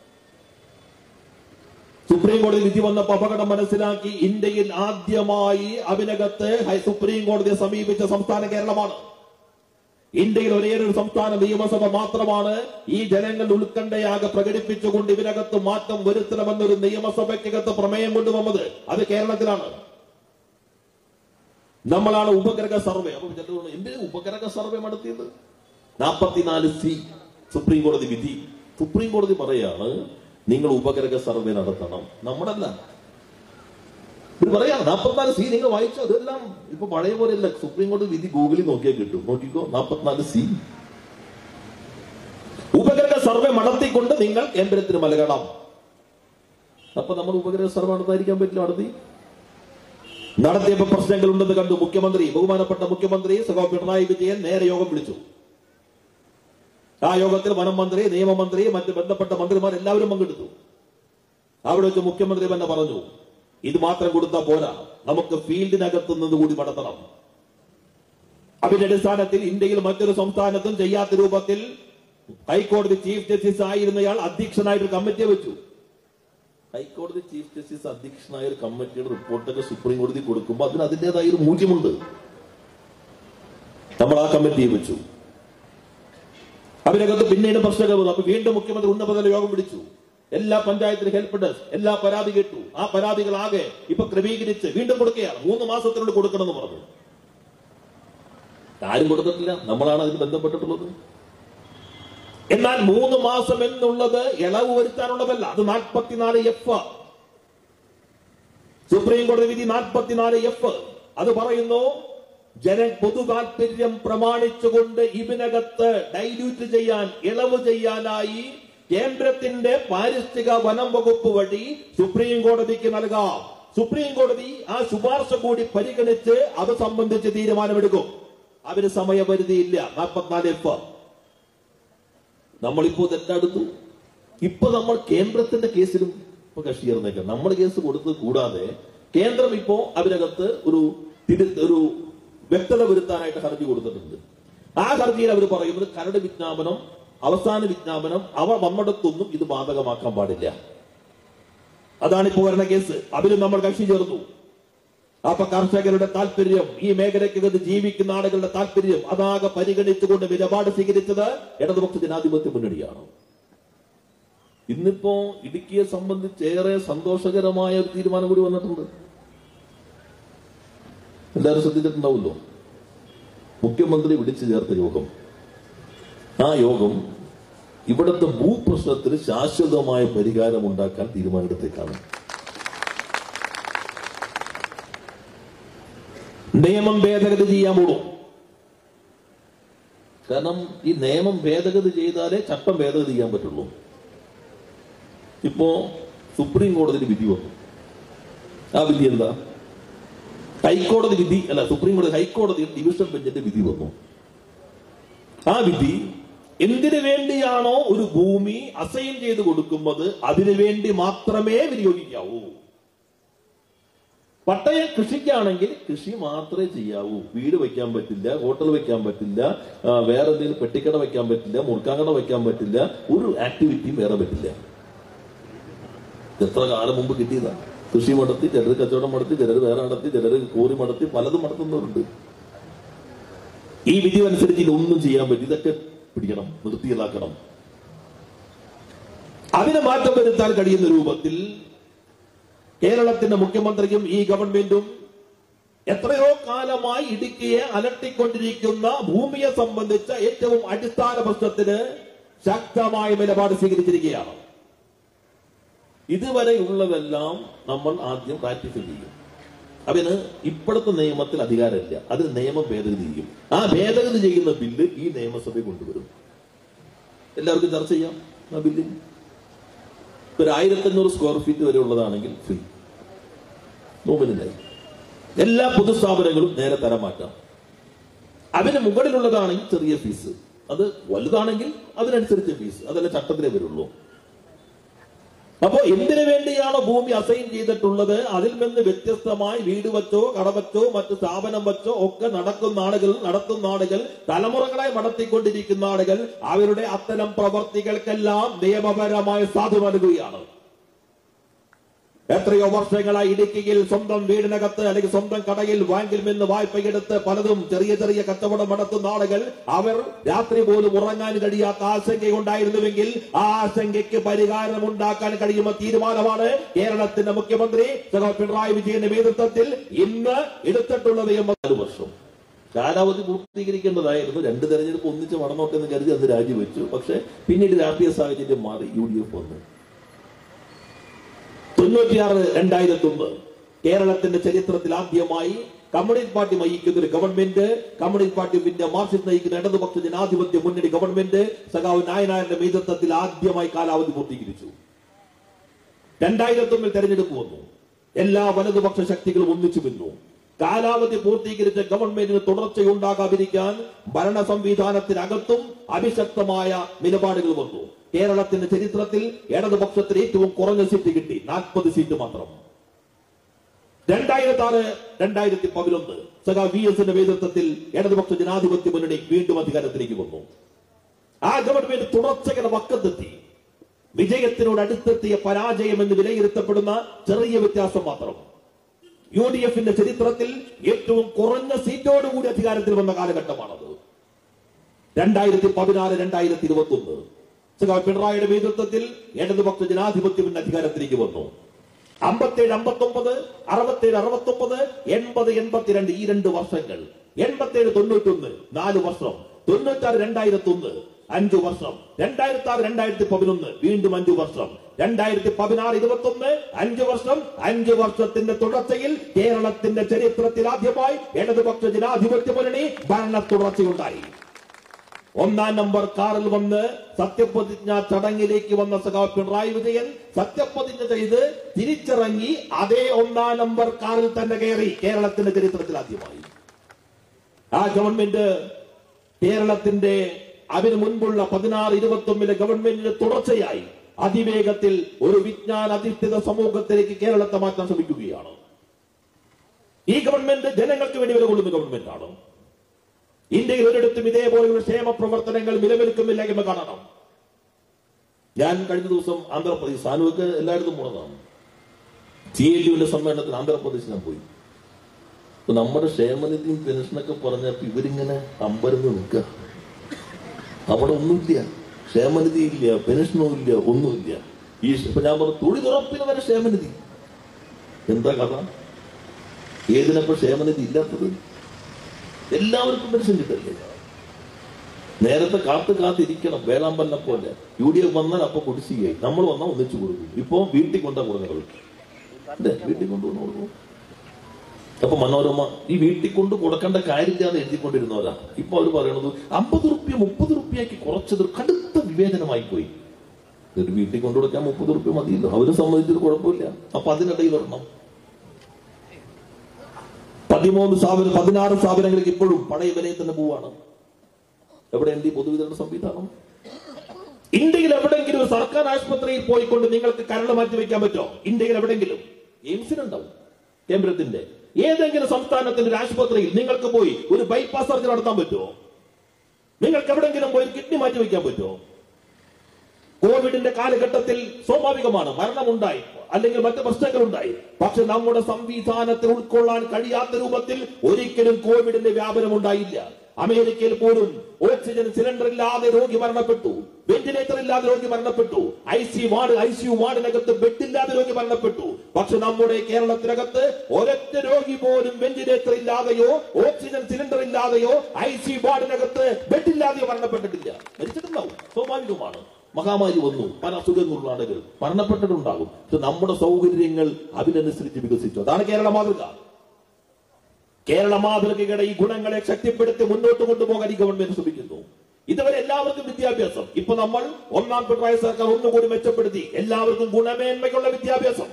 സുപ്രീം കോടതി വിധി വന്നപ്പോൾ അപകടം മനസ്സിലാക്കി ഇന്ത്യയിൽ ആദ്യമായി അതിനകത്ത് ഹൈ- സുപ്രീം കോടതിയെ സമീപിച്ച സംസ്ഥാനം കേരളമാണ് ഇന്ത്യയിൽ ഒരേ ഒരു സംസ്ഥാന നിയമസഭ മാത്രമാണ് ഈ ജനങ്ങൾ ഉത്കണ്ഠയാകെ പ്രകടിപ്പിച്ചുകൊണ്ട് ഇതിനകത്ത് മാറ്റം വരുത്തണമെന്നൊരു നിയമസഭയ്ക്കകത്ത് പ്രമേയം കൊണ്ടുവന്നത് അത് കേരളത്തിലാണ് നമ്മളാണ് ഉപഗ്രഹ സർവേ അപ്പൊ ചിലർ എന്തിനു ഉപഗ്രഹ സർവേ നടത്തിയത് നാൽപ്പത്തിനാല് സി സുപ്രീം കോടതി വിധി സുപ്രീം കോടതി പറയാണ് നിങ്ങൾ ഉപഗ്രഹ സർവേ നടത്തണം നമ്മളല്ല ഇത് പറയാണ് നാൽപ്പത്തിനാല് സി നിങ്ങൾ വായിച്ചോ അതെല്ലാം ഇപ്പൊ പഴയ പോലെയല്ല സുപ്രീം കോടതി വിധി ഗൂഗിളിൽ നോക്കിയാൽ കിട്ടും നോക്കിക്കോ നാൽപ്പത്തിനാല് സി ഉപഗ്രഹ സർവേ നടത്തിക്കൊണ്ട് നിങ്ങൾ കേന്ദ്രത്തിന് നൽകണം അപ്പൊ നമ്മൾ ഉപഗ്രഹ സർവേ നടത്താതിരിക്കാൻ പറ്റില്ല നടത്തി നടത്തിയപ്പോ പ്രശ്നങ്ങൾ ഉണ്ടെന്ന് കണ്ടു മുഖ്യമന്ത്രി ബഹുമാനപ്പെട്ട മുഖ്യമന്ത്രി സഖാവ് പിണറായി വിജയൻ നേരെ യോഗം വിളിച്ചു ആ യോഗത്തിൽ വനം മന്ത്രി നിയമമന്ത്രി മറ്റ് ബന്ധപ്പെട്ട മന്ത്രിമാർ എല്ലാവരും പങ്കെടുത്തു അവിടെ വെച്ച് മുഖ്യമന്ത്രി തന്നെ പറഞ്ഞു ഇത് മാത്രം കൊടുത്താൽ പോരാ നമുക്ക് ഫീൽഡിനകത്തു നിന്ന് കൂടി നടത്തണം അതിന്റെ അടിസ്ഥാനത്തിൽ ഇന്ത്യയിൽ മറ്റൊരു സംസ്ഥാനത്തും ചെയ്യാത്ത രൂപത്തിൽ ഹൈക്കോടതി ചീഫ് ജസ്റ്റിസ് ആയിരുന്നയാൾ അധ്യക്ഷനായിട്ട് ഒരു കമ്മിറ്റിയെ വെച്ചു ഹൈക്കോടതി ചീഫ് ജസ്റ്റിസ് അധ്യക്ഷനായ ഒരു കമ്മിറ്റിയുടെ റിപ്പോർട്ടൊക്കെ സുപ്രീം കോടതി കൊടുക്കുമ്പോൾ അതിന് അതിൻ്റെതായ ഒരു മൂല്യമുണ്ട് നമ്മൾ ആ കമ്മിറ്റിയെ വെച്ചു അവരകത്ത് പിന്നീട് പ്രശ്നങ്ങൾ വന്നു അപ്പൊ വീണ്ടും മുഖ്യമന്ത്രി ഉന്നതതല യോഗം വിളിച്ചു എല്ലാ പഞ്ചായത്തിലും ഹെൽപ്പ് ഡെസ്ക് എല്ലാ പരാതി കേട്ടു ആ പരാതികളാകെ ഇപ്പൊ ക്രമീകരിച്ച് വീണ്ടും കൊടുക്കുകയാണ് മൂന്ന് മാസത്തിനുള്ളിൽ കൊടുക്കണമെന്ന് പറഞ്ഞു ആരും കൊടുത്തിട്ടില്ല നമ്മളാണ് അതിന് ബന്ധപ്പെട്ടിട്ടുള്ളത് എന്നാൽ മൂന്ന് മാസം എന്നുള്ളത് ഇളവ് വരുത്താനുള്ളതല്ല അത് നാൽപ്പത്തിനാല് എഫ് സുപ്രീം കോടതി വിധി നാൽപ്പത്തിനാല് എഫ് അത് പറയുന്നു ജന പൊതു താൽപര്യം പ്രമാണിച്ചുകൊണ്ട് ഇതിനകത്ത് ഡൈല്യൂട്ട് ചെയ്യാൻ ഇളവ് ചെയ്യാനായി കേന്ദ്രത്തിന്റെ പാരിസ്ഥിതിക വനം വകുപ്പ് വഴി സുപ്രീം കോടതിക്ക് നൽകാം സുപ്രീം കോടതി ആ ശുപാർശ കൂടി പരിഗണിച്ച് അത് സംബന്ധിച്ച് തീരുമാനമെടുക്കും അതിന് സമയപരിധിയില്ല നാൽപ്പത്തിനാല് എഫ് നമ്മളിപ്പോ തെറ്റെടുത്തു ഇപ്പൊ നമ്മൾ കേന്ദ്രത്തിന്റെ കേസിലും ഇപ്പൊ കക്ഷി ചേർന്നേക്കാം നമ്മൾ കേസ് കൊടുത്തത് കൂടാതെ കേന്ദ്രം ഇപ്പോ അതിനകത്ത് ഒരു തിരു- ഒരു വ്യക്തത വരുത്താനായിട്ട് ഹർജി കൊടുത്തിട്ടുണ്ട് ആ ഹർജിയിൽ അവർ പറയുന്നത് കരട് വിജ്ഞാപനം അവസാന വിജ്ഞാപനം അവർ വന്നിടത്തൊന്നും ഇത് ബാധകമാക്കാൻ പാടില്ല അതാണ് ഇപ്പോൾ വരുന്ന കേസ് അതിലും നമ്മൾ കക്ഷി ചേർന്നു അപ്പൊ കർഷകരുടെ താല്പര്യം ഈ മേഖലയ്ക്കകത്ത് ജീവിക്കുന്ന ആളുകളുടെ താല്പര്യം അതാകെ പരിഗണിച്ചുകൊണ്ട് നിലപാട് സ്വീകരിച്ചത് ഇടതുപക്ഷ ജനാധിപത്യ മുന്നണിയാണ് ഇന്നിപ്പോ ഇടുക്കിയെ സംബന്ധിച്ച് ഏറെ സന്തോഷകരമായ ഒരു തീരുമാനം കൂടി വന്നിട്ടുണ്ട് എല്ലാവരും ശ്രദ്ധിച്ചിട്ടുണ്ടാവുമല്ലോ മുഖ്യമന്ത്രി വിളിച്ചു ചേർത്ത യോഗം ആ യോഗം ഇവിടുത്തെ ഭൂപ്രശ്നത്തിന് ശാശ്വതമായ പരിഹാരം ഉണ്ടാക്കാൻ തീരുമാനമെടുത്തേക്കാണ് നിയമം ഭേദഗതി ചെയ്യാൻ പോകും കാരണം ഈ നിയമം ഭേദഗതി ചെയ്താലേ ചട്ടം ഭേദഗതി ചെയ്യാൻ പറ്റുള്ളൂ ഇപ്പോ സുപ്രീം കോടതിയിൽ വിധി വന്നു ആ വിധി എന്താ ഹൈക്കോടതി വിധി അല്ല സുപ്രീം കോടതി ഹൈക്കോടതിയിൽ ഡിവിഷൻ ബെഞ്ചിന്റെ വിധി വന്നു ആ വിധി എന്തിനു വേണ്ടിയാണോ ഒരു ഭൂമി അസൈൻ ചെയ്ത് കൊടുക്കുന്നത് അതിനു വേണ്ടി മാത്രമേ വിനിയോഗിക്കാവൂ പട്ടയം കൃഷിക്കാണെങ്കിൽ കൃഷി മാത്രമേ ചെയ്യാവൂ വീട് വെക്കാൻ പറ്റില്ല ഹോട്ടൽ വെക്കാൻ പറ്റില്ല ആ, വേറെ എന്തെങ്കിലും പെട്ടിക്കട വെക്കാൻ പറ്റില്ല മുറുക്കാങ്കട വെക്കാൻ പറ്റില്ല ഒരു ആക്ടിവിറ്റിയും വേറെ പറ്റില്ല എത്ര കാലം മുമ്പ് കിട്ടിയതാ കൃഷി നടത്തി ചിലർ കച്ചവടം നടത്തി ചിലർ വേറെ നടത്തി ചിലർ കോറി നടത്തി പലതും നടത്തുന്നവരുണ്ട് ഈ വിധി അനുസരിച്ച് ഇനി ഒന്നും ചെയ്യാൻ പറ്റും ഇതൊക്കെ പിടിക്കണം നിർത്തിയിലാക്കണം അതിന് മാറ്റം വരുത്താൻ കഴിയുന്ന രൂപത്തിൽ കേരളത്തിന്റെ മുഖ്യമന്ത്രിയും ഈ ഗവൺമെന്റും എത്രയോ കാലമായി ഇടുക്കിയെ അലട്ടിക്കൊണ്ടിരിക്കുന്ന ഭൂമിയെ സംബന്ധിച്ച ഏറ്റവും അടിസ്ഥാന പ്രശ്നത്തിന് ശക്തമായ നിലപാട് സ്വീകരിച്ചിരിക്കുകയാണ് ഇതുവരെയുള്ളതെല്ലാം നമ്മൾ ആദ്യം റാറ്റിഫൈ ചെയ്യും അതിന് ഇപ്പോഴത്തെ നിയമത്തിൽ അധികാരമില്ല അതിന് നിയമം ഭേദഗതി ചെയ്യും ആ ഭേദഗതി ചെയ്യുന്ന ബില്ല് ഈ നിയമസഭയിൽ കൊണ്ടുവരും എല്ലാവർക്കും ചർച്ച ചെയ്യാം ആ ബില്ലിൽ ഒരു ആയിരത്തഞ്ഞൂറ് സ്ക്വയർ ഫീറ്റ് വരെ ഉള്ളതാണെങ്കിൽ ഫ്രീ നോമിനലായി എല്ലാ പൊതുസ്ഥാപനങ്ങളും നേരെ തരം മാറ്റാം അതിന് മുകളിലുള്ളതാണെങ്കിൽ ചെറിയ ഫീസ് അത് വലുതാണെങ്കിൽ അതിനനുസരിച്ച് ഫീസ് അതല്ല ചട്ടത്തിലേ വരുള്ളൂ അപ്പോ എന്തിനു വേണ്ടിയാണോ ഭൂമി അസൈൻ ചെയ്തിട്ടുള്ളത് അതിൽ നിന്ന് വ്യത്യസ്തമായി വീട് വെച്ചോ കട വെച്ചോ മറ്റ് സ്ഥാപനം വെച്ചോ ഒക്കെ നടക്കുന്ന ആളുകൾ നടത്തുന്ന ആളുകൾ തലമുറകളായി നടത്തിക്കൊണ്ടിരിക്കുന്ന ആളുകൾ അവരുടെ അത്തരം പ്രവർത്തികൾക്കെല്ലാം നിയമപരമായ സാധു നൽകുകയാണ് എത്രയോ വർഷങ്ങളായി ഇടുക്കിയിൽ സ്വന്തം വീടിനകത്ത് അല്ലെങ്കിൽ സ്വന്തം കടയിൽ ബാങ്കിൽ നിന്ന് വായ്പയെടുത്ത് പലതും ചെറിയ ചെറിയ കച്ചവടം നടത്തുന്ന ആളുകൾ അവർ രാത്രി പോലും ഉറങ്ങാൻ കഴിയാത്ത ആശങ്കയുണ്ടായിരുന്നുവെങ്കിൽ ആ ആശങ്കയ്ക്ക് പരിഹാരം ഉണ്ടാക്കാൻ കഴിയുന്ന തീരുമാനമാണ് കേരളത്തിന്റെ മുഖ്യമന്ത്രി സഖാവ് പിണറായി വിജയന്റെ നേതൃത്വത്തിൽ ഇന്ന് എടുത്തിട്ടുള്ളത് എന്ന നാല് വർഷം കാലാവധി പൂർത്തീകരിക്കേണ്ടതായിരുന്നു രണ്ട് തെരഞ്ഞെടുപ്പ് ഒന്നിച്ച് നടന്നോട്ടെ എന്ന് കരുതി അത് രാജിവെച്ചു പക്ഷെ പിന്നീട് രാഷ്ട്രീയ സാഹചര്യം മാറി യു ഡി എഫ് വന്നു തൊണ്ണൂറ്റിയാറ് രണ്ടായിരത്തി ഒന്ന് കേരളത്തിന്റെ ചരിത്രത്തിൽ ആദ്യമായി കമ്മ്യൂണിസ്റ്റ് പാർട്ടി നയിക്കുന്ന ഒരു ഗവൺമെന്റ് കമ്മ്യൂണിസ്റ്റ് പാർട്ടി പിന്നെ മാർക്സിസ്റ്റ് നയിക്കുന്ന ഇടതുപക്ഷ ജനാധിപത്യ മുന്നണി ഗവൺമെന്റ് സഖാവ് നായനായരുടെ നേതൃത്വത്തിൽ ആദ്യമായി കാലാവധി പൂർത്തീകരിച്ചു രണ്ടായിരത്തി ഒന്നിൽ തെരഞ്ഞെടുപ്പ് വന്നു എല്ലാ വലതുപക്ഷ ശക്തികളും ഒന്നിച്ചു നിന്നു കാലാവധി പൂർത്തീകരിച്ച ഗവൺമെന്റിന് തുടർച്ചയുണ്ടാകാതിരിക്കാൻ ഭരണ സംവിധാനത്തിനകത്തും അഭിശക്തമായ നിലപാടുകൾ വന്നു കേരളത്തിന്റെ ചരിത്രത്തിൽ ഇടതുപക്ഷത്തിന് ഏറ്റവും കുറഞ്ഞ സീറ്റ് കിട്ടി നാൽപ്പത് സീറ്റ് മാത്രം രണ്ടായിരത്തി ആറ് രണ്ടായിരത്തി പതിനൊന്ന് സഖാ വി എസിന്റെ നേതൃത്വത്തിൽ ഇടതുപക്ഷ ജനാധിപത്യ മുന്നണി വീണ്ടും അധികാരത്തിലേക്ക് വന്നു ആ ഗവൺമെന്റ് തുടർച്ചയുടെ വക്കത്തെത്തി വിജയത്തിനോട് അടുത്തെത്തിയ പരാജയം എന്ന് വിലയിരുത്തപ്പെടുന്ന ചെറിയ വ്യത്യാസം മാത്രം യു ഡി എഫിന്റെ ചരിത്രത്തിൽ ഏറ്റവും കുറഞ്ഞ സീറ്റോടുകൂടി അധികാരത്തിൽ വന്ന കാലഘട്ടമാണത് രണ്ടായിരത്തി പതിനാറ് രണ്ടായിരത്തി ഇരുപത്തി ഒന്ന് സഖാവ് പിണറായിയുടെ നേതൃത്വത്തിൽ ഇടതുപക്ഷ ജനാധിപത്യം ഇന്ന് അധികാരത്തിലേക്ക് വന്നു അമ്പത്തേഴ് അമ്പത്തൊമ്പത് അറുപത്തേഴ് അറുപത്തൊമ്പത് എൺപത് എൺപത്തിരണ്ട് ഈ രണ്ട് വർഷങ്ങൾ എൺപത്തേഴ് തൊണ്ണൂറ്റൊന്ന് നാല് വർഷം തൊണ്ണൂറ്റാറ് രണ്ടായിരത്തി ഒന്ന് അഞ്ചു വർഷം രണ്ടായിരത്തി ആറ് രണ്ടായിരത്തി പതിനൊന്ന് വീണ്ടും അഞ്ചു വർഷം രണ്ടായിരത്തി പതിനാറ് ഇരുപത്തി ഒന്ന് അഞ്ചു വർഷം അഞ്ചു വർഷത്തിന്റെ തുടർച്ചയിൽ കേരളത്തിന്റെ ചരിത്രത്തിൽ ആദ്യമായി ഇടതുപക്ഷ ജനാധിപത്യ മുന്നണി ഭരണ തുടർച്ചയുണ്ടായി ഒന്നാം നമ്പർ കാറിൽ വന്ന് സത്യപ്രതിജ്ഞ ചടങ്ങിലേക്ക് വന്ന സഖാവ് പിണറായി വിജയൻ സത്യപ്രതിജ്ഞ ചെയ്ത് തിരിച്ചിറങ്ങി അതേ ഒന്നാം നമ്പർ കാറിൽ തന്നെ കയറി കേരളത്തിന്റെ ചരിത്രത്തിൽ ആദ്യമായി ആ ഗവൺമെന്റ് കേരളത്തിന്റെ അതിനു മുൻപുള്ള പതിനാറ് ഇരുപത്തി ഒന്നിലെ ഗവൺമെന്റിന്റെ തുടർച്ചയായി അതിവേഗത്തിൽ ഒരു വിജ്ഞാന അധിഷ്ഠിത സമൂഹത്തിലേക്ക് കേരളത്തെ മാറ്റാൻ ശ്രമിക്കുകയാണ് ഈ ഗവൺമെന്റ് ജനങ്ങൾക്ക് വേണ്ടി വില കൊള്ളുന്ന ഗവൺമെന്റാണ് ഇന്ത്യയിൽ ഒരിടത്തും ഇതേപോലെയുള്ള ക്ഷേമ പ്രവർത്തനങ്ങൾ നിലനിൽക്കുന്നില്ല എന്ന് കാണണം ഞാൻ കഴിഞ്ഞ ദിവസം ആന്ധ്രാപ്രദേശ് സാനുവൊക്കെ എല്ലായിടത്തും പോണതാണ് സി എൽ യുവിന്റെ സമ്മേളനത്തിന് ആന്ധ്രാപ്രദേശിൽ ഞാൻ പോയി അപ്പൊ നമ്മുടെ ക്ഷേമനിധിയും പെൻഷനൊക്കെ പറഞ്ഞപ്പോ ഇവരിങ്ങനെ അമ്പരന്ന് നിൽക്കുക അവിടെ ഒന്നുമില്ല ക്ഷേമനിധി ഇല്ല പെൻഷനും ഇല്ല ഒന്നുമില്ല ഈ ഇപ്പൊ ഞാൻ പറഞ്ഞു തൊഴിലുറപ്പിന് വരെ ക്ഷേമനിധി എന്താ കഥ ഏതിനപ്പോ ക്ഷേമനിധി ഇല്ലാത്തത് എല്ലാവർക്കും പെൻഷൻ കിട്ടില്ലേ നേരത്തെ കാത്ത് കാത്തിരിക്കണം വേളാമ്പലിനെ പോലെ യു ഡി എഫ് വന്നാൽ അപ്പൊ കുടിശ്ശികയായി നമ്മൾ വന്നാൽ ഒന്നിച്ചു കൊടുക്കും ഇപ്പൊ വീട്ടിൽ കൊണ്ടാ കൊടുക്കുന്നത് അല്ലേ വീട്ടിൽ കൊണ്ടുവന്ന് കൊടുക്കും അപ്പൊ മനോരമ ഈ വീട്ടിൽ കൊണ്ട് കൊടുക്കേണ്ട കാര്യമില്ല എന്ന് എഴുതിക്കൊണ്ടിരുന്നവരാ ഇപ്പൊ അവർ പറയണത് അമ്പത് റുപ്യ മുപ്പത് റുപ്യക്ക് കുറച്ചത് കടുത്ത വിവേചനമായി പോയി ഒരു വീട്ടിൽ കൊണ്ടു കൊടുക്കാൻ മുപ്പത് റുപ്യ മതിയല്ലോ അവര് സംബന്ധിച്ചൊരു കുഴപ്പമില്ല അപ്പൊ അതിനിടയിൽ വരണം പതിമൂന്ന് സ്ഥാപനം പതിനാറ് സ്ഥാപനങ്ങൾക്ക് ഇപ്പോഴും പഴയ വിലയിൽ തന്നെ പോവാണ് എവിടെയുണ്ട് ഈ പൊതുവിതരണ സംവിധാനം ഇന്ത്യയിൽ എവിടെങ്കിലും ഒരു സർക്കാർ ആശുപത്രിയിൽ പോയിക്കൊണ്ട് നിങ്ങൾക്ക് കരൾ മാറ്റി വെക്കാൻ പറ്റോ ഇന്ത്യയിൽ എവിടെങ്കിലും എയിംസിനുണ്ടാവും കേന്ദ്രത്തിന്റെ ഏതെങ്കിലും സംസ്ഥാനത്തിന്റെ ഒരു ആശുപത്രിയിൽ നിങ്ങൾക്ക് പോയി ഒരു ബൈപ്പാസ് സർജറി നടത്താൻ പറ്റുമോ നിങ്ങൾക്ക് എവിടെങ്കിലും പോയി കിഡ്നി മാറ്റി വെക്കാൻ പറ്റുമോ കോവിഡിന്റെ കാലഘട്ടത്തിൽ സ്വാഭാവികമാണ് മരണമുണ്ടായി അല്ലെങ്കിൽ മറ്റ് പ്രശ്നങ്ങളുണ്ടായി പക്ഷെ നമ്മുടെ സംവിധാനത്തിൽ ഉൾക്കൊള്ളാൻ കഴിയാത്ത രൂപത്തിൽ ഒരിക്കലും കോവിഡിന്റെ വ്യാപനം ഉണ്ടായില്ല അമേരിക്കയിൽ പോലും ഓക്സിജൻ സിലിണ്ടർ ഇല്ലാതെ രോഗി മരണപ്പെട്ടു വെന്റിലേറ്റർ ഇല്ലാതെ രോഗി മരണപ്പെട്ടു I C ward I C U വാർഡിനകത്ത് ബെഡ് ഇല്ലാതെ രോഗി മരണപ്പെട്ടു പക്ഷെ നമ്മുടെ കേരളത്തിനകത്ത് ഒരൊറ്റ രോഗി പോലും വെന്റിലേറ്റർ ഇല്ലാതെയോ ഓക്സിജൻ സിലിണ്ടർ ഇല്ലാതെയോ ഐ സി വാർഡിനകത്ത് ബെഡ് ഇല്ലാതെയോ മരണപ്പെട്ടിട്ടില്ല മരിച്ചിട്ടുണ്ടാവും സ്വാഭാവികമാണ് മഹാമാരി വന്നു പല അസുഖങ്ങളുള്ള ആളുകൾ മരണപ്പെട്ടിട്ടുണ്ടാകും പക്ഷെ നമ്മുടെ സൗകര്യങ്ങൾ അതിനനുസരിച്ച് വികസിച്ചു അതാണ് കേരള മാതൃക കേരള മാതൃകയുടെ ഈ ഗുണങ്ങളെ ശക്തിപ്പെടുത്തി മുന്നോട്ട് കൊണ്ടുപോകാൻ ഈ ഗവൺമെന്റ് ശ്രമിക്കുന്നു ഇതുവരെ എല്ലാവർക്കും വിദ്യാഭ്യാസം ഇപ്പൊ നമ്മൾ ഒന്നാം പിണറായി സർക്കാർ ഒന്നുകൂടി മെച്ചപ്പെടുത്തി എല്ലാവർക്കും ഗുണമേന്മയ്ക്കുള്ള വിദ്യാഭ്യാസം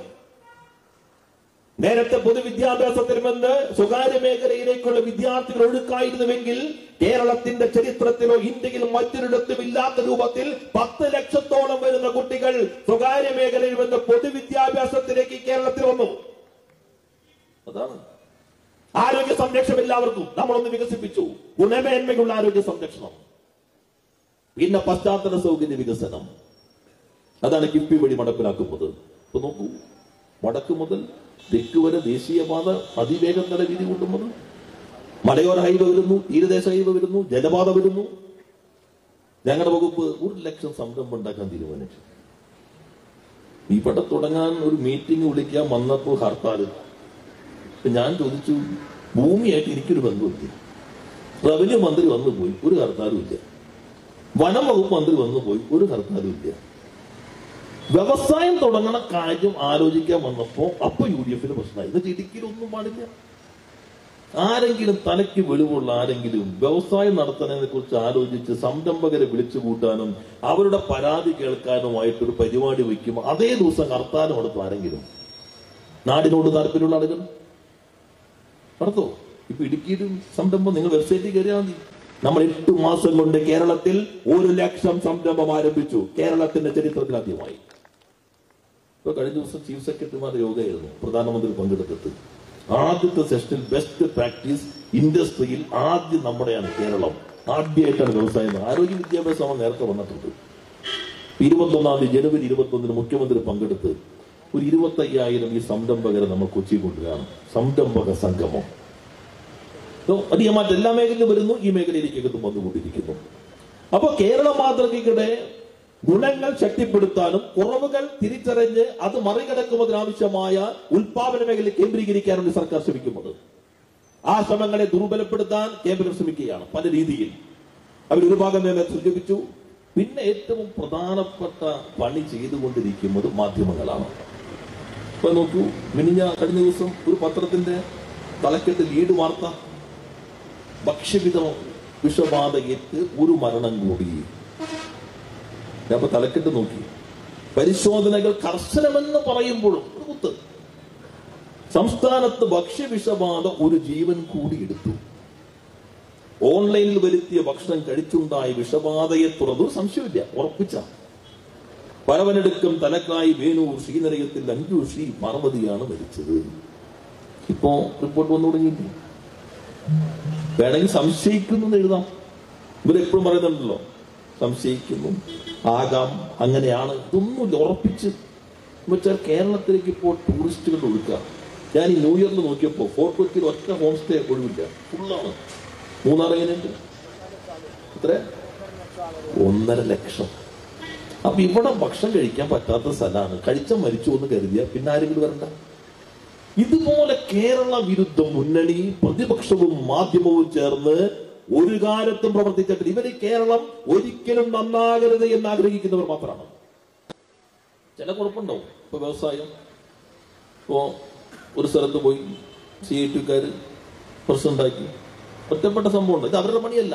നേരത്തെ പൊതുവിദ്യാഭ്യാസത്തിൽ നിന്ന് സ്വകാര്യ മേഖലയിലേക്കുള്ള വിദ്യാർത്ഥികൾ ഒഴുക്കായിരുന്നുവെങ്കിൽ കേരളത്തിന്റെ ചരിത്രത്തിലോ ഇന്ത്യയിൽ മറ്റൊരിടത്തും ഇല്ലാത്ത രൂപത്തിൽ പത്ത് ലക്ഷത്തോളം വരുന്ന കുട്ടികൾ സ്വകാര്യ മേഖലയിൽ നിന്ന് പൊതുവിദ്യാഭ്യാസത്തിലേക്ക് കേരളത്തിൽ വന്നു അതാണ് ആരോഗ്യ സംരക്ഷണം എല്ലാവർക്കും നമ്മളൊന്ന് വികസിപ്പിച്ചു ഗുണമേന്മയുള്ള ആരോഗ്യ സംരക്ഷണം പിന്നെ പശ്ചാത്തല സൗകര്യ വികസനം അതാണ് കിഫ്ബി വഴി നടപ്പിലാക്കുന്നത് ഇപ്പൊ നോക്കൂ വടക്ക് മുതൽ തെക്ക് വരെ ദേശീയപാത അതിവേഗം തല വീതി കൂട്ടുന്നത് മലയോര ഹൈവേ വരുന്നു തീരദേശ ഹൈവേ വരുന്നു ജലപാത വരുന്നു ഞങ്ങളുടെ വകുപ്പ് ഒരു ലക്ഷം സംരംഭം ഉണ്ടാക്കാൻ തീരുമാനിച്ചു ഇവിടെ തുടങ്ങാൻ ഒരു മീറ്റിംഗ് വിളിക്കാൻ വന്നപ്പോൾ ഹർത്താല് അപ്പൊ ഞാൻ ചോദിച്ചു ഭൂമിയായിട്ട് എനിക്കൊരു ബന്ധമില്ല റവന്യൂ മന്ത്രി വന്നു പോയി ഒരു ഹർത്താലും ഇല്ല വനം വകുപ്പ് മന്ത്രി വന്നു പോയി ഒരു ഹർത്താലും ഇല്ല വ്യവസായം തുടങ്ങണ കാര്യം ആലോചിക്കാൻ വന്നപ്പോ അപ്പൊ യു ഡി എഫിന് പ്രശ്നമായി ഇത് ഇടുക്കിയിലൊന്നും പാടില്ല ആരെങ്കിലും തലയ്ക്ക് വെളിവുള്ള ആരെങ്കിലും വ്യവസായം നടത്തുന്നതിനെ കുറിച്ച് ആലോചിച്ച് സംരംഭകരെ വിളിച്ചു കൂട്ടാനും അവരുടെ പരാതി കേൾക്കാനുമായിട്ടൊരു പരിപാടി വയ്ക്കും അതേ ദിവസം ഹർത്താലും എടുത്തു ആരെങ്കിലും നാടിനോട് താല്പര്യമുള്ള ആളുകൾ നടത്തോ ഇപ്പൊ ഇടുക്കിയിലും സംരംഭം നിങ്ങൾ വെബ്സൈറ്റിൽ കയറിയാൽ മതി നമ്മൾ എട്ട് മാസം കൊണ്ട് കേരളത്തിൽ ഒരു ലക്ഷം സംരംഭം ആരംഭിച്ചു കേരളത്തിന്റെ ചരിത്രത്തിൽ ആദ്യമായി ഇപ്പൊ കഴിഞ്ഞ ദിവസം ചീഫ് സെക്രട്ടറിമാരുടെ യോഗമായിരുന്നു പ്രധാനമന്ത്രി പങ്കെടുത്തിട്ട് ആദ്യത്തെ സെഷനിൽ ബെസ്റ്റ് പ്രാക്ടീസ് ഇൻഡസ്ട്രിയിൽ ആദ്യം നമ്മുടെയാണ് കേരളം ആദ്യമായിട്ടാണ് വ്യവസായം ആരോഗ്യ വിദ്യാഭ്യാസം നമ്മൾ നേരത്തെ വന്നിട്ടുണ്ട് ഇരുപത്തൊന്നാം തീയതി ജനുവരി ഇരുപത്തൊന്നിന് മുഖ്യമന്ത്രി പങ്കെടുത്ത് ഒരു ഇരുപത്തയ്യായിരം ഈ സംരംഭകരെ നമ്മൾ കൊച്ചി കൊണ്ടുവരികയാണ് സംരംഭക സംഗമം So, അത് ഈ മറ്റെല്ലാ എല്ലാ മേഖലയിലും വരുന്നു ഈ മേഖലയിലേക്കും വന്നുകൊണ്ടിരിക്കുന്നു അപ്പൊ കേരള മാതൃകയുടെ ഗുണങ്ങൾ ശക്തിപ്പെടുത്താനും കുറവുകൾ തിരിച്ചറിഞ്ഞ് അത് മറികടക്കുന്നതിനാവശ്യമായ ഉൽപാദന മേഖല കേന്ദ്രീകരിക്കാനാണ് ഈ സർക്കാർ ശ്രമിക്കുന്നത് ആ ശ്രമങ്ങളെ ദുർബലപ്പെടുത്താൻ കേന്ദ്രം ശ്രമിക്കുകയാണ് പല രീതിയിൽ അവർ ഒരു ഭാഗം തന്നെ സൂചിപ്പിച്ചു പിന്നെ ഏറ്റവും പ്രധാനപ്പെട്ട പണി ചെയ്തുകൊണ്ടിരിക്കുന്നത് മാധ്യമങ്ങളാണ് ഇപ്പൊ നോക്കൂ മിനിഞ്ഞ കഴിഞ്ഞ ദിവസം ഒരു പത്രത്തിന്റെ തലക്കെട്ട് ലീഡ് വാർത്ത ഭക്ഷ്യവിധ വിഷബാധയേറ്റ് ഒരു മരണം കൂടി ഞാൻ അപ്പൊ തലക്കെട്ട് നോക്കി പരിശോധനകൾ കർശനമെന്ന് പറയുമ്പോഴും ഒരു കുത്ത് സംസ്ഥാനത്ത് ഭക്ഷ്യവിഷബാധ ഒരു ജീവൻ കൂടി എടുത്തു ഓൺലൈനിൽ വരുത്തിയ ഭക്ഷണം കഴിച്ചുണ്ടായ വിഷബാധയെ തുടർന്ന് സംശയമില്ല ഉറപ്പിച്ച പരവനെടുക്കും തലക്കായി വേണൂർ ശ്രീനരയത്തിൽ അഞ്ചു ശ്രീ പാർവതിയാണ് മരിച്ചത് ഇപ്പോ റിപ്പോർട്ട് വന്നു തുടങ്ങിയില്ലേ വേണമെങ്കിൽ സംശയിക്കുന്നു എന്ന് എഴുതാം ഇവരെപ്പോഴും പറയുന്നുണ്ടല്ലോ സംശയിക്കുന്നു ആകാം അങ്ങനെയാണ് ഇതൊന്നും ഉറപ്പിച്ച് വെച്ചാൽ കേരളത്തിലേക്ക് ഇപ്പോൾ ടൂറിസ്റ്റുകൾ ഒഴുക്കുക ഞാൻ ഈ ന്യൂ ഇയറിൽ നോക്കിയപ്പോൾ ഫോർട്ട് കൊച്ചിയിൽ ഒറ്റ ഹോം സ്റ്റേ ഒഴിവില്ല ഫുള്ളാണ് മൂന്നാർ എങ്ങനെയുണ്ട് എത്ര ഒന്നര ലക്ഷം അപ്പൊ ഇവിടെ ഭക്ഷണം കഴിക്കാൻ പറ്റാത്ത സ്ഥലമാണ് കഴിച്ച മരിച്ചു എന്ന് കരുതിയ പിന്നെ ആരെങ്കിലും വരണ്ട ഇതുപോലെ കേരള വിരുദ്ധ മുന്നണി പ്രതിപക്ഷവും മാധ്യമവും ചേർന്ന് ഒരു കാലത്തും പ്രവർത്തിച്ചിട്ടില്ല ഇവര് കേരളം ഒരിക്കലും നന്നാകരുത് എന്ന് ആഗ്രഹിക്കുന്നവർ മാത്രമാണ് ചില കുഴപ്പമുണ്ടാവും ഇപ്പൊ വ്യവസായം ഇപ്പോ ഒരു സ്ഥലത്ത് പോയി സി ഐ ടിക്കാര് പ്രശ്നമുണ്ടാക്കി ഒറ്റപ്പെട്ട സംഭവമുണ്ട് ഇത് അവരുടെ പണിയല്ല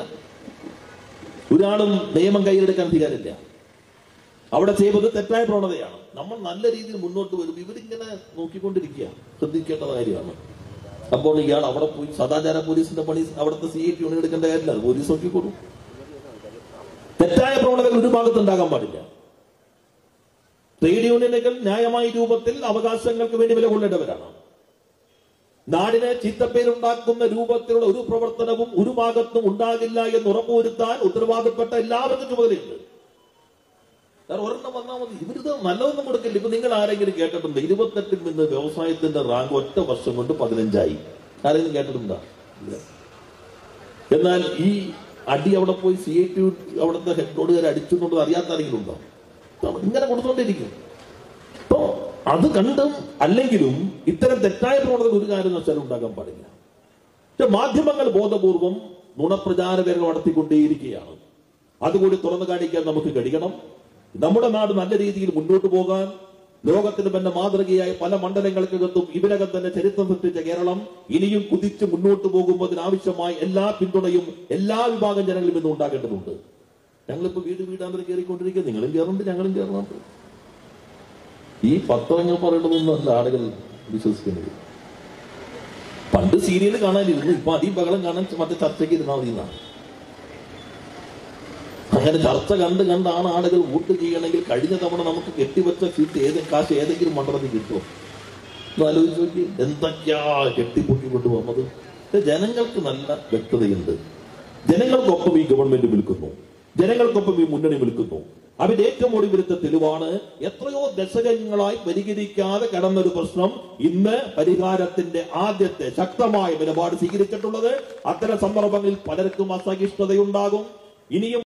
ഒരാളും നിയമം കയ്യിലെടുക്കാൻ അധികാരമില്ല അവിടെ ചെയ്തത് തെറ്റായ പ്രവണതയാണ് നമ്മൾ നല്ല രീതിയിൽ മുന്നോട്ട് വരും ഇവരിങ്ങനെ നോക്കിക്കൊണ്ടിരിക്കുക ശ്രദ്ധിക്കേണ്ട കാര്യമാണ് അപ്പോൾ ഇയാൾ അവിടെ പോയി സദാചാര പോലീസിന്റെ പണി അവിടുത്തെ സി ഐ ടി യൂണിയൻ എടുക്കേണ്ട കാര്യമില്ല അത് പോലീസ് നോക്കിക്കോളൂ തെറ്റായ പ്രവണതകൾ ഒരു ഭാഗത്ത് ഉണ്ടാകാൻ പാടില്ല ട്രേഡ് യൂണിയനുകൾ ന്യായമായ രൂപത്തിൽ അവകാശങ്ങൾക്ക് വേണ്ടി വില കൊള്ളേണ്ടവരാണ് നാടിന് ചീത്തപ്പേരുണ്ടാക്കുന്ന രൂപത്തിലുള്ള ഒരു പ്രവർത്തനവും ഒരു ഭാഗത്തും ഉണ്ടാകില്ല എന്ന് ഉറപ്പുവരുത്താൻ ഉത്തരവാദപ്പെട്ട എല്ലാവർക്കും ചുമതലയുണ്ട് കാരണം ഒരെണ്ണം വന്നാൽ മതി ഇവരിത് നല്ലതൊന്നും കൊടുക്കില്ല ഇപ്പൊ നിങ്ങൾ ആരെങ്കിലും കേട്ടിട്ടുണ്ട് ഇരുപത്തെട്ടിൽ നിന്ന് വ്യവസായത്തിന്റെ റാങ്ക് ഒറ്റ വർഷം കൊണ്ട് പതിനഞ്ചായി ആരെങ്കിലും കേട്ടിട്ടുണ്ടോ ഇല്ല എന്നാൽ ഈ അടി അവിടെ പോയി സി ഐ ടി അവിടുത്തെ ഹെഡോടുകാർ അടിച്ചു എന്നുള്ളത് അറിയാത്ത ആരെങ്കിലും ഉണ്ടോ അപ്പൊ ഇങ്ങനെ കൊടുത്തുകൊണ്ടിരിക്കും അപ്പോ അത് കണ്ടും അല്ലെങ്കിലും ഇത്തരം തെറ്റായ പ്രവണതകൾ ഒരു കാര്യം വെച്ചാൽ ഉണ്ടാകാൻ പാടില്ല പക്ഷെ മാധ്യമങ്ങൾ ബോധപൂർവം നുണപ്രചാരകരെ നടത്തിക്കൊണ്ടേയിരിക്കുകയാണ് അതുകൂടി തുറന്നു കാണിക്കാൻ നമുക്ക് കഴിയണം നമ്മുടെ നാട് നല്ല രീതിയിൽ മുന്നോട്ട് പോകാൻ ലോകത്തിന് തന്നെ മാതൃകയായ പല മണ്ഡലങ്ങൾക്കകത്തും ഇതിനകം തന്നെ ചരിത്രം സൃഷ്ടിച്ച കേരളം ഇനിയും കുതിച്ച് മുന്നോട്ട് പോകുമ്പോൾ അതിനാവശ്യമായ എല്ലാ പിന്തുണയും എല്ലാ വിഭാഗം ജനങ്ങളും ഇന്ന് ഉണ്ടാകേണ്ടതുണ്ട് ഞങ്ങളിപ്പോ വീട് വീടാന്തരം കയറിക്കൊണ്ടിരിക്കുക നിങ്ങളും കയറുന്നുണ്ട് ഞങ്ങളും കയറുന്നുണ്ട് ഈ പത്രങ്ങൾ പറയേണ്ടതൊന്നുമല്ല ആളുകൾ വിശ്വസിക്കുന്നത് പണ്ട് സീരിയൽ കാണാനിരുന്നു ഇപ്പൊ അധികം ബഹളം കാണാൻ മറ്റേ ചർച്ചയ്ക്ക് ഇരുന്നാൽ മതി എന്നാണ് അങ്ങനെ ചർച്ച കണ്ട് കണ്ടാണ് ആളുകൾ വോട്ട് ചെയ്യണമെങ്കിൽ കഴിഞ്ഞ തവണ നമുക്ക് കെട്ടിവെച്ച സീറ്റ് ഏത് കാശ് ഏതെങ്കിലും മണ്ഡലത്തിൽ കിട്ടുമോ ഒന്ന് ആലോചിച്ച് നോക്കി എന്തൊക്കെയാ കെട്ടിപ്പൊക്കി കൊണ്ടുപോകുന്നത് ഇത് ജനങ്ങൾക്ക് നല്ല വ്യക്തതയുണ്ട് ജനങ്ങൾക്കൊപ്പം ഈ ഗവൺമെന്റ് നിൽക്കുന്നു ജനങ്ങൾക്കൊപ്പം ഈ മുന്നണി നിൽക്കുന്നു അതിന്റെ ഏറ്റവും ഒടുവിലത്തെ തെളിവാണ് എത്രയോ ദശകങ്ങളായി പരിഹരിക്കാതെ കടന്നൊരു പ്രശ്നം ഇന്ന് പരിഹാരത്തിന്റെ ആദ്യത്തെ ശക്തമായ നിലപാട് സ്വീകരിച്ചിട്ടുള്ളത് അത്തരം സന്ദർഭങ്ങളിൽ പലർക്കും അസഹിഷ്ണുതയുണ്ടാകും ഇനിയും